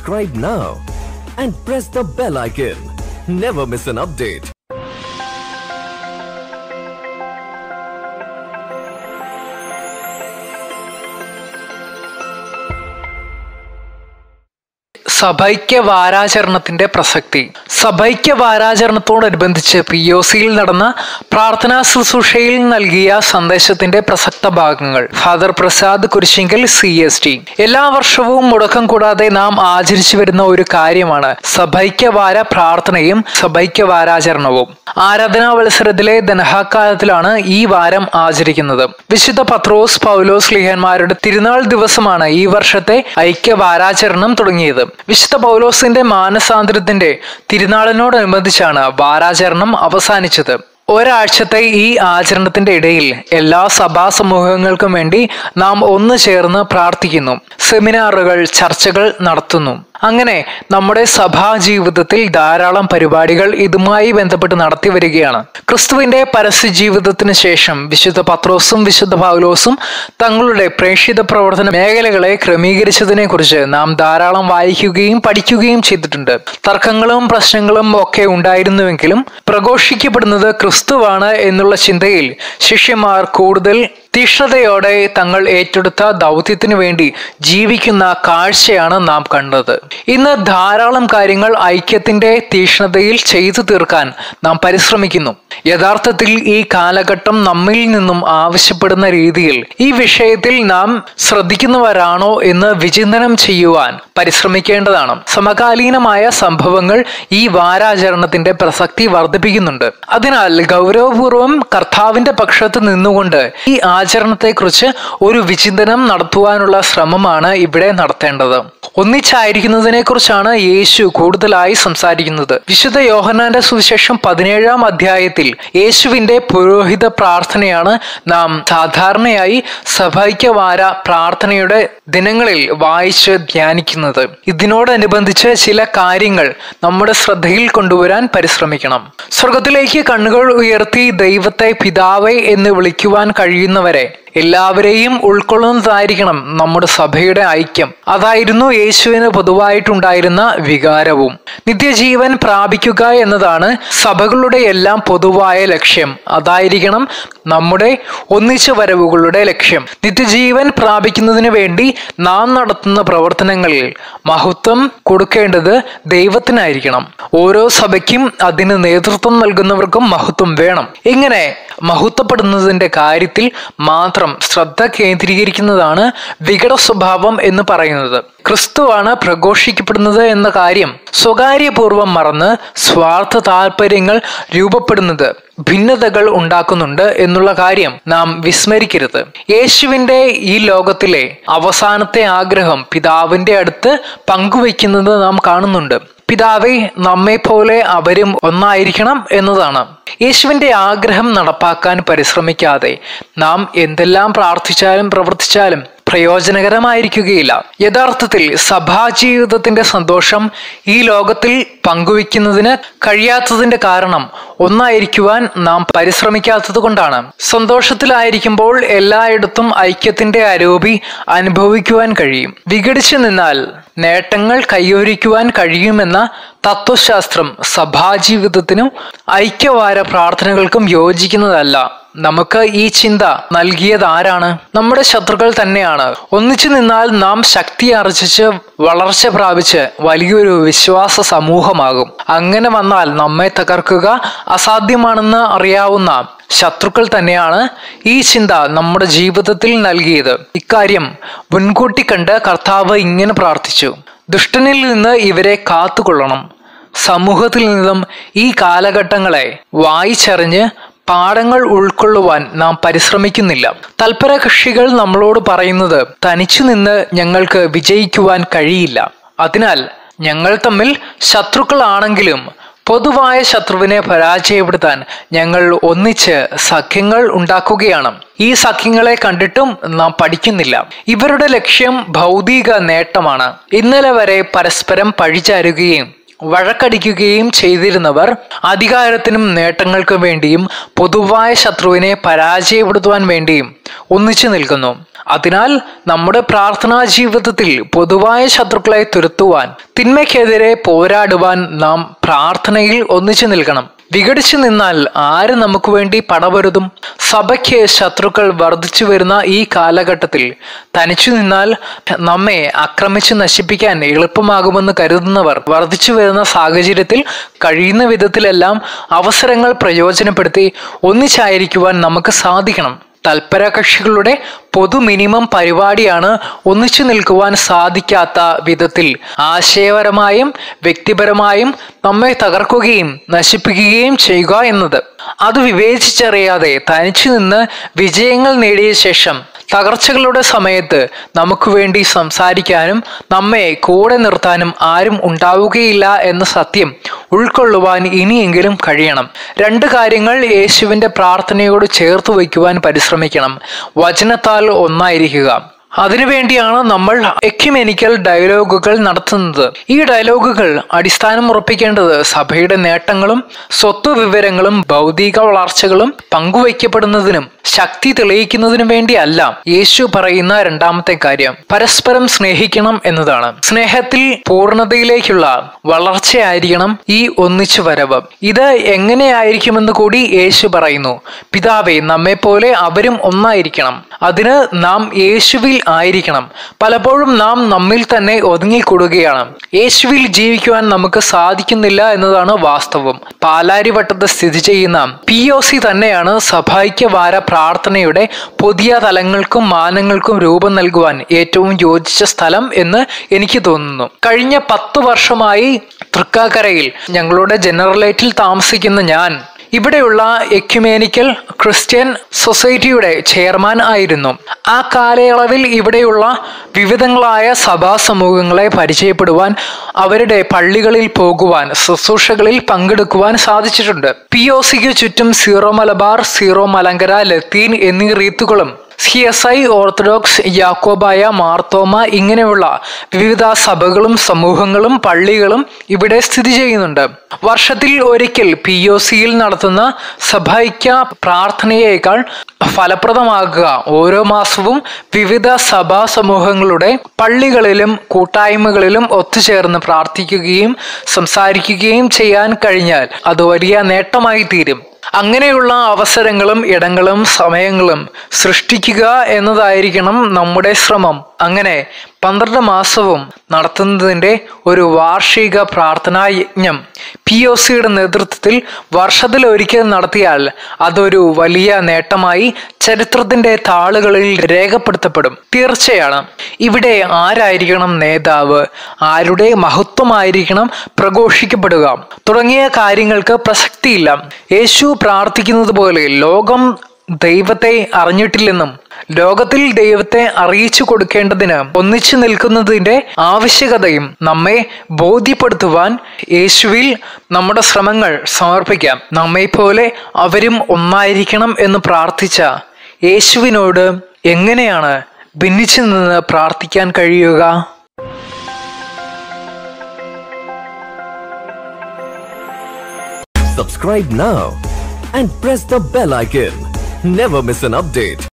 subscribe now and press the bell icon. Never miss an update. സഭൈക്യ വാരാചരണത്തിന്റെ പ്രസക്തി സഭൈക്യ വാരാചരണത്തോടനുബന്ധിച്ച് P O സിയിൽ നടന്ന പ്രാർത്ഥനാ ശുശ്രൂഷയിൽ നൽകിയ സന്ദേശത്തിന്റെ പ്രസക്ത ഭാഗങ്ങൾ father Prasad Kurisinkal C S T എല്ലാ വർഷവും മുടക്കം കൂടാതെ നാം ആചരിച്ചു വരുന്ന ഒരു കാര്യമാണ് സഭൈക്യ വാര പ്രാർത്ഥനയും സഭൈക്യ വാരാചരണവും ആരാധനാ വത്സരത്തിലെ ദനഹാക്കാലത്തിലാണ് ഈ വാരം ആചരിക്കുന്നത് വിശുദ്ധ പത്രോസ് പൗലോസ് ലിഹന്മാരുടെ തിരുനാൾ ദിവസമാണ് ഈ വർഷത്തെ ഐക്യ വാരാചരണം തുടങ്ങിയത് വിശുദ്ധ പൗലോസിന്റെ മാനസാന്തരത്തിന്റെ തിരുനാളിനോടനുബന്ധിച്ചാണ് വാരാചരണം അവസാനിച്ചത് ഒരാഴ്ചത്തെ ഈ ആചരണത്തിന്റെ ഇടയിൽ എല്ലാ സഭാ സമൂഹങ്ങൾക്കും വേണ്ടി നാം ഒന്ന് ചേർന്ന് പ്രാർത്ഥിക്കുന്നു സെമിനാറുകൾ ചർച്ചകൾ നടത്തുന്നു അങ്ങനെ നമ്മുടെ സഭാ ജീവിതത്തിൽ ധാരാളം പരിപാടികൾ ഇതുമായി ബന്ധപ്പെട്ട് നടത്തി വരികയാണ് ക്രിസ്തുവിന്റെ പരസ്യ ജീവിതത്തിന് ശേഷം വിശുദ്ധ പത്രോസും വിശുദ്ധ പൗലോസും തങ്ങളുടെ പ്രേക്ഷിത പ്രവർത്തന മേഖലകളെ ക്രമീകരിച്ചതിനെ കുറിച്ച് നാം ധാരാളം വായിക്കുകയും പഠിക്കുകയും ചെയ്തിട്ടുണ്ട് തർക്കങ്ങളും പ്രശ്നങ്ങളും ഒക്കെ ഉണ്ടായിരുന്നുവെങ്കിലും പ്രഘോഷിക്കപ്പെടുന്നത് ക്രിസ്തുവാണ് എന്നുള്ള ചിന്തയിൽ ശിഷ്യന്മാർ കൂടുതൽ തീഷ്ണതയോടെ തങ്ങൾ ഏറ്റെടുത്ത ദൗത്യത്തിനു വേണ്ടി ജീവിക്കുന്ന കാഴ്ചയാണ് നാം കണ്ടത് ഇന്ന് ധാരാളം കാര്യങ്ങൾ ഐക്യത്തിന്റെ തീഷ്ണതയിൽ ചെയ്തു തീർക്കാൻ നാം പരിശ്രമിക്കുന്നു യഥാർത്ഥത്തിൽ ഈ കാലഘട്ടം നമ്മിൽ നിന്നും ആവശ്യപ്പെടുന്ന രീതിയിൽ ഈ വിഷയത്തിൽ നാം ശ്രദ്ധിക്കുന്നവരാണോ എന്ന് വിചിന്തനം ചെയ്യുവാൻ പരിശ്രമിക്കേണ്ടതാണ് സമകാലീനമായ സംഭവങ്ങൾ ഈ വാരാചരണത്തിന്റെ പ്രസക്തി വർദ്ധിപ്പിക്കുന്നുണ്ട് അതിനാൽ ഗൗരവപൂർവം കർത്താവിന്റെ പക്ഷത്ത് നിന്നുകൊണ്ട് ഈ ആചരണത്തെക്കുറിച്ച് ഒരു വിചിന്തനം നടത്തുവാനുള്ള ശ്രമമാണ് ഇവിടെ നടത്തേണ്ടത് ഒന്നിച്ചായിരിക്കുന്നതിനെ കുറിച്ചാണ് യേശു കൂടുതലായി സംസാരിക്കുന്നത് വിശുദ്ധ യോഹനാന്റെ സുവിശേഷം പതിനേഴാം അധ്യായത്തിൽ യേശുവിന്റെ പുരോഹിത പ്രാർത്ഥനയാണ് നാം സാധാരണയായി സഭൈക്യവാര പ്രാർത്ഥനയുടെ ദിനങ്ങളിൽ വായിച്ച് ധ്യാനിക്കുന്നത് ഇതിനോടനുബന്ധിച്ച് ചില കാര്യങ്ങൾ നമ്മുടെ ശ്രദ്ധയിൽ കൊണ്ടുവരാൻ പരിശ്രമിക്കണം സ്വർഗത്തിലേക്ക് കണ്ണുകൾ ഉയർത്തി ദൈവത്തെ പിതാവേ എന്ന് വിളിക്കുവാൻ കഴിയുന്നവരെ എല്ലാവരെയും ഉൾക്കൊള്ളുന്നതായിരിക്കണം നമ്മുടെ സഭയുടെ ഐക്യം അതായിരുന്നു യേശുവിന് പൊതുവായിട്ടുണ്ടായിരുന്ന വികാരവും നിത്യജീവൻ പ്രാപിക്കുക എന്നതാണ് സഭകളുടെ എല്ലാം പൊതുവായ ലക്ഷ്യം അതായിരിക്കണം നമ്മുടെ ഒന്നിച്ചു വരവുകളുടെ ലക്ഷ്യം നിത്യജീവൻ പ്രാപിക്കുന്നതിന് വേണ്ടി നാം നടത്തുന്ന പ്രവർത്തനങ്ങളിൽ മഹത്വം കൊടുക്കേണ്ടത് ദൈവത്തിനായിരിക്കണം ഓരോ സഭയ്ക്കും അതിന് നേതൃത്വം നൽകുന്നവർക്കും മഹത്വം വേണം ഇങ്ങനെ മഹത്വപ്പെടുന്നതിന്റെ കാര്യത്തിൽ മാത്രം ശ്രദ്ധ കേന്ദ്രീകരിക്കുന്നതാണ് വികട സ്വഭാവം എന്ന് പറയുന്നത് ക്രിസ്തുവാണ് പ്രഘോഷിക്കപ്പെടുന്നത് എന്ന കാര്യം സ്വകാര്യപൂർവം മറന്ന് സ്വാർത്ഥ താല്പര്യങ്ങൾ രൂപപ്പെടുന്നത് ഭിന്നതകൾ ഉണ്ടാക്കുന്നുണ്ട് എന്നുള്ള കാര്യം നാം വിസ്മരിക്കരുത് യേശുവിന്റെ ഈ ലോകത്തിലെ അവസാനത്തെ ആഗ്രഹം പിതാവിന്റെ അടുത്ത് പങ്കുവയ്ക്കുന്നത് നാം കാണുന്നുണ്ട് പിതാവെ നമ്മെ പോലെ അവരും ഒന്നായിരിക്കണം എന്നതാണ് യേശുവിന്റെ ആഗ്രഹം നടപ്പാക്കാൻ പരിശ്രമിക്കാതെ നാം എന്തെല്ലാം പ്രാർത്ഥിച്ചാലും പ്രവർത്തിച്ചാലും പ്രയോജനകരമായിരിക്കുകയില്ല യഥാർത്ഥത്തിൽ സഭാജീവിതത്തിന്റെ സന്തോഷം ഈ ലോകത്തിൽ പങ്കുവെക്കുന്നതിന് കഴിയാത്തതിന്റെ കാരണം ഒന്നായിരിക്കുവാൻ നാം പരിശ്രമിക്കാത്തത് കൊണ്ടാണ് സന്തോഷത്തിലായിരിക്കുമ്പോൾ എല്ലായിടത്തും ഐക്യത്തിന്റെ അരൂപി അനുഭവിക്കുവാൻ കഴിയും വിഘടിച്ചു നിന്നാൽ നേട്ടങ്ങൾ കൈവരിക്കുവാൻ കഴിയുമെന്ന തത്വശാസ്ത്രം സഭാജീവിതത്തിനും ഐക്യവാര പ്രാർത്ഥനകൾക്കും യോജിക്കുന്നതല്ല നമുക്ക് ഈ ചിന്ത നൽകിയത് ആരാണ് നമ്മുടെ ശത്രുക്കൾ തന്നെയാണ് ഒന്നിച്ചു നിന്നാൽ നാം ശക്തി ആർജിച്ച് വളർച്ച പ്രാപിച്ച് വലിയൊരു വിശ്വാസ സമൂഹമാകും അങ്ങനെ വന്നാൽ നമ്മെ തകർക്കുക അസാധ്യമാണെന്ന് അറിയാവുന്ന ശത്രുക്കൾ തന്നെയാണ് ഈ ചിന്ത നമ്മുടെ ജീവിതത്തിൽ നൽകിയത് ഇക്കാര്യം മുൻകൂട്ടി കണ്ട് കർത്താവ് ഇങ്ങനെ പ്രാർത്ഥിച്ചു ദുഷ്ടനിൽ നിന്ന് ഇവരെ കാത്തുകൊള്ളണം സമൂഹത്തിൽ നിന്നും ഈ കാലഘട്ടങ്ങളെ വായിച്ചറിഞ്ഞ് പാഠങ്ങൾ ഉൾക്കൊള്ളുവാൻ നാം പരിശ്രമിക്കുന്നില്ല തൽപര കക്ഷികൾ നമ്മളോട് പറയുന്നത് തനിച്ചു നിന്ന് ഞങ്ങൾക്ക് വിജയിക്കുവാൻ കഴിയില്ല അതിനാൽ ഞങ്ങൾ തമ്മിൽ ശത്രുക്കളാണെങ്കിലും പൊതുവായ ശത്രുവിനെ പരാജയപ്പെടുത്താൻ ഞങ്ങൾ ഒന്നിച്ച് സഖ്യങ്ങൾ ഉണ്ടാക്കുകയാണ് ഈ സഖ്യങ്ങളെ കണ്ടിട്ടും നാം പഠിക്കുന്നില്ല ഇവരുടെ ലക്ഷ്യം ഭൗതിക നേട്ടമാണ് ഇന്നലെ വരെ പരസ്പരം പഴിചാരുകയും വഴക്കടിക്കുകയും ചെയ്തിരുന്നവർ അധികാരത്തിനും നേട്ടങ്ങൾക്കും വേണ്ടിയും പൊതുവായ ശത്രുവിനെ പരാജയപ്പെടുത്തുവാൻ വേണ്ടിയും ഒന്നിച്ചു നിൽക്കുന്നു അതിനാൽ നമ്മുടെ പ്രാർത്ഥനാ ജീവിതത്തിൽ പൊതുവായ ശത്രുക്കളെ തുരത്തുവാൻ തിന്മയ്ക്കെതിരെ പോരാടുവാൻ നാം പ്രാർത്ഥനയിൽ ഒന്നിച്ചു നിൽക്കണം വിഘടിച്ചു നിന്നാൽ ആര് നമുക്ക് വേണ്ടി പടപൊരുതും സഭയ്ക്ക് ശത്രുക്കൾ വർദ്ധിച്ചു വരുന്ന ഈ കാലഘട്ടത്തിൽ തനിച്ചു നിന്നാൽ നമ്മെ ആക്രമിച്ച് നശിപ്പിക്കാൻ എളുപ്പമാകുമെന്ന് കരുതുന്നവർ വർദ്ധിച്ചു വരുന്ന സാഹചര്യത്തിൽ കഴിയുന്ന വിധത്തിലെല്ലാം അവസരങ്ങൾ പ്രയോജനപ്പെടുത്തി ഒന്നിച്ചായിരിക്കുവാൻ നമുക്ക് സാധിക്കണം തൽപര കക്ഷികളുടെ പൊതു മിനിമം പരിപാടിയാണ് ഒന്നിച്ചു നിൽക്കുവാൻ സാധിക്കാത്ത വിധത്തിൽ ആശയപരമായും വ്യക്തിപരമായും നമ്മെ തകർക്കുകയും നശിപ്പിക്കുകയും ചെയ്യുക എന്നത് അത് വിവേചിച്ചറിയാതെ തനിച്ചു നിന്ന് വിജയങ്ങൾ നേടിയ ശേഷം തകർച്ചകളുടെ സമയത്ത് നമുക്ക് വേണ്ടി സംസാരിക്കാനും നമ്മെ കൂടെ നിർത്താനും ആരും ഉണ്ടാവുകയില്ല എന്ന സത്യം ഉൾക്കൊള്ളുവാൻ ഇനിയെങ്കിലും കഴിയണം രണ്ട് കാര്യങ്ങൾ യേശുവിൻ്റെ പ്രാർത്ഥനയോട് ചേർത്ത് വയ്ക്കുവാൻ പരിശ്രമിക്കണം വചനത്താൽ ഒന്നായിരിക്കുക അതിനുവേണ്ടിയാണ് നമ്മൾ എക്യുമെനിക്കൽ ഡയലോഗുകൾ നടത്തുന്നത് ഈ ഡയലോഗുകൾ അടിസ്ഥാനം ഉറപ്പിക്കേണ്ടത് സഭയുടെ നേട്ടങ്ങളും സ്വത്ത് വിവരങ്ങളും ഭൗതിക വളർച്ചകളും പങ്കുവയ്ക്കപ്പെടുന്നതിനും ശക്തി തെളിയിക്കുന്നതിനും വേണ്ടിയല്ല യേശു പറയുന്ന രണ്ടാമത്തെ കാര്യം പരസ്പരം സ്നേഹിക്കണം എന്നതാണ് സ്നേഹത്തിൽ പൂർണ്ണതയിലേക്കുള്ള വളർച്ചയായിരിക്കണം ഈ ഒന്നിച്ചു വരവ് ഇത് എങ്ങനെയായിരിക്കുമെന്ന് കൂടി യേശു പറയുന്നു പിതാവെ നമ്മെപ്പോലെ അവരും ഒന്നായിരിക്കണം അതിന് നാം യേശുവിൽ ആയിരിക്കണം പലപ്പോഴും നാം നമ്മിൽ തന്നെ ഒതുങ്ങിക്കൂടുകയാണ് യേശുവിൽ ജീവിക്കുവാൻ നമുക്ക് സാധിക്കുന്നില്ല എന്നതാണ് വാസ്തവം പാലാരിവട്ടത്ത് സ്ഥിതി ചെയ്യുന്ന പി ഒ സി തന്നെയാണ് സഭൈക്യവാര പ്രാർത്ഥനയുടെ പുതിയ തലങ്ങൾക്കും മാനങ്ങൾക്കും രൂപം നൽകുവാൻ ഏറ്റവും യോജിച്ച സ്ഥലം എന്ന് എനിക്ക് തോന്നുന്നു കഴിഞ്ഞ പത്ത് വർഷമായി തൃക്കാക്കരയിൽ ഞങ്ങളുടെ ജനറലേറ്റിൽ താമസിക്കുന്ന ഞാൻ ഇവിടെയുള്ള എക്യുമേനിക്കൽ ക്രിസ്ത്യൻ സൊസൈറ്റിയുടെ ചെയർമാൻ ആയിരുന്നു ആ കാലയളവിൽ ഇവിടെയുള്ള വിവിധങ്ങളായ സഭാ സമൂഹങ്ങളെ പരിചയപ്പെടുവാൻ അവരുടെ പള്ളികളിൽ പോകുവാൻ ശുശ്രൂഷകളിൽ പങ്കെടുക്കുവാൻ സാധിച്ചിട്ടുണ്ട് പി ഒ സിക്ക് ചുറ്റും സീറോ മലബാർ സീറോ മലങ്കര ലത്തീൻ എന്നീ റീത്തുകളും C S I orthodox Yakobaya Marthoma ഇങ്ങനെയുള്ള വിവിധ സഭകളും സമൂഹങ്ങളും പള്ളികളും ഇവിടെ സ്ഥിതി ചെയ്യുന്നുണ്ട് വർഷത്തിൽ ഒരിക്കൽ പി ഒ സിയിൽ നടത്തുന്ന സഭൈക്യ പ്രാർത്ഥനയേക്കാൾ ഫലപ്രദമാകുക ഓരോ മാസവും വിവിധ സഭാ സമൂഹങ്ങളുടെ പള്ളികളിലും കൂട്ടായ്മകളിലും ഒത്തുചേർന്ന് പ്രാർത്ഥിക്കുകയും സംസാരിക്കുകയും ചെയ്യാൻ കഴിഞ്ഞാൽ അത് വലിയ നേട്ടമായി തീരും അങ്ങനെയുള്ള അവസരങ്ങളും ഇടങ്ങളും സമയങ്ങളും സൃഷ്ടിക്കുക എന്നതായിരിക്കണം നമ്മുടെ ശ്രമം അങ്ങനെ പന്ത്രണ്ട് മാസവും നടത്തുന്നതിൻ്റെ ഒരു വാർഷിക പ്രാർത്ഥനാ യജ്ഞം പി ഒ സിയുടെ നേതൃത്വത്തിൽ വർഷത്തിൽ ഒരിക്കൽ നടത്തിയാൽ അതൊരു വലിയ നേട്ടമായി ചരിത്രത്തിന്റെ താളുകളിൽ രേഖപ്പെടുത്തപ്പെടും തീർച്ചയാണ് ഇവിടെ ആരായിരിക്കണം നേതാവ് ആരുടെ മഹത്വമായിരിക്കണം പ്രഘോഷിക്കപ്പെടുക തുടങ്ങിയ കാര്യങ്ങൾക്ക് പ്രസക്തിയില്ല യേശു പ്രാർത്ഥിക്കുന്നത് പോലെ ലോകം ദൈവത്തെ അറിഞ്ഞിട്ടില്ലെന്നും ലോകത്തിൽ ദൈവത്തെ അറിയിച്ചു കൊടുക്കേണ്ടതിന് ഒന്നിച്ചു നിൽക്കുന്നതിന്റെ ആവശ്യകതയും നമ്മെ ബോധ്യപ്പെടുത്തുവാൻ യേശുവിൽ നമ്മുടെ ശ്രമങ്ങൾ സമർപ്പിക്കാം നമ്മെ പോലെ അവരും ഒന്നായിരിക്കണം എന്ന് പ്രാർത്ഥിച്ച യേശുവിനോട് എങ്ങനെയാണ് ഭിന്നിച്ചു നിന്ന് പ്രാർത്ഥിക്കാൻ കഴിയുക Subscribe now and press the bell icon. Never miss an update.